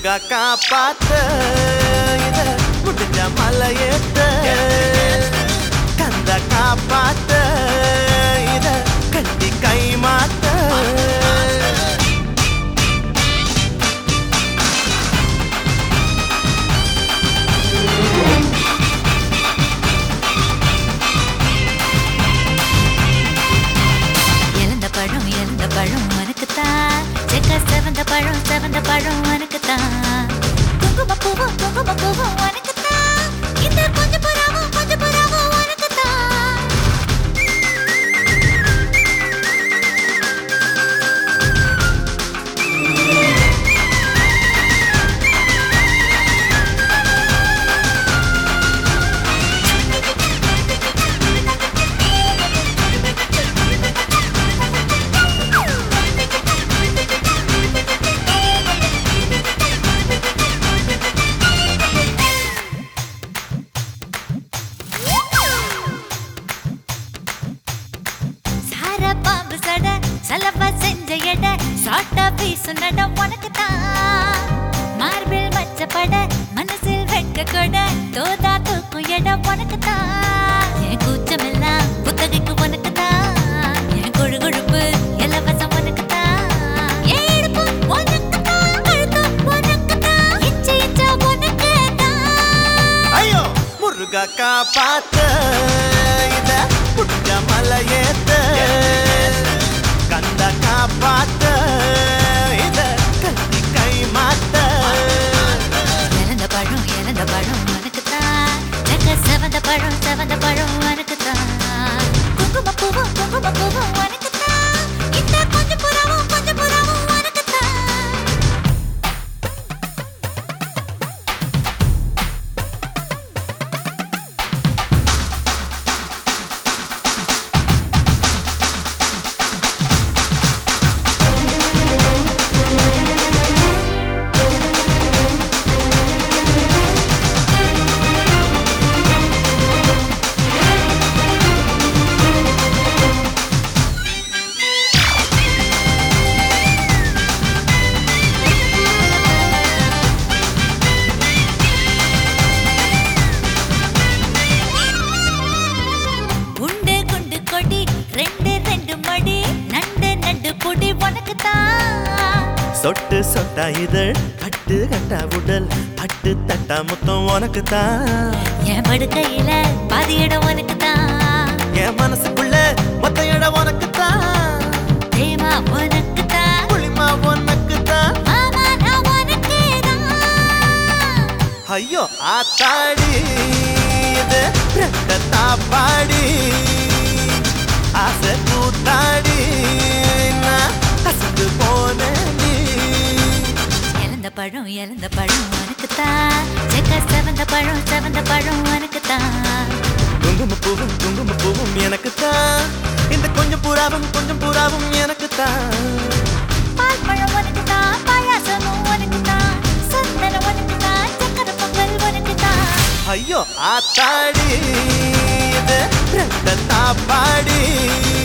முருகா காப்பாத்த இத முடிஞ்ச மலையேத்த கந்த காப்பாத்த இத கட்டி கை மாத்த இழந்த பழம் இழந்த பழம் உனக்குத்தான் செக்க செவந்த பழம் செவந்த பழம் உனக்குத்தான் குங்கும பூவும் குங்கும பூவும் உனக்குத்தான் இந்த கொஞ்சம் புறாவும் கொஞ்சம் புறாவும் உனக்குத்தான் சார பாம்பு சட சலவா செஞ்ச எட சாட்டா பீசு நட உனக்குத்தான் மார்பில் மச்சப்பட மனசில் வெட்க கொட தோதா தூக்கும் இடம் உனக்குத்தான் என் கூச்சமெல்லாம் புத்தகைக்கு உனக்குத்தான் என் கொழு கொழுப்பு இலவசம் உனக்குத்தான் என் இடுப்பு உனக்குத்தான் கழுத்து உனக்குத்தான் இச்சை இச்சா உனக்குத்தான் ஐயோ முருகா காப்பாத்த இத முடிஞ்ச மலையேத்த கந்த காப்பாத்த இத கட்டி கை மாத்த இழந்த பழம் இழந்த பழம் உனக்குத்தான் செக்க செவந்த பழம் செவந்த பழம் உனக்குத்தான் குங்கும பூவும் குங்கும பூவும் உனக்குத்தான் இந்த கொஞ்சம் புறாவும் கொஞ்சம் புறாவும் உனக்குத்தான் உண்டு குண்டு கொடி ரெண்டு ரெண்டு மடி நண்டு நண்டு பொடி உனக்குத்தான் சொட்டு சொட்டா இதழ் கட்டு கட்டா உடல் பட்டு தட்டா முத்தம் உனக்கு தான் என் படுக்கையில பாதி இடம் உனக்குத்தான் என் மனசுக்குள்ள மொத்த இடம் உனக்கு தான் தேமா உனக்குத்தான் புளிமா உனக்கு தான் மாமா நான் உனக்கேதான் ஐயோ ஆத்தாடி இது ரெட்ட தாப்பாடி ஆசை கூத்தாடி நான் அசந்து போனேன் நீ இழந்த பழம் இழந்த பழம் உனக்குத்தான் செக்க செவந்த பழம் செவந்த பழம் உனக்குத்தான் குங்கும பூவும் குங்கும பூவும் எனக்கு தான் இந்த கொஞ்சம் புறாவும் கொஞ்சம் புறாவும் எனக்கு தான் பால் பழம் உனக்குத்தான் பாயாசமும் உனக்குத்தான் சந்தனம் உனக்குத்தான் சக்கரை பொங்கல் உனக்குத்தான் ஐயோ ஆத்தாடி இது ரெட்ட தாப்பாடி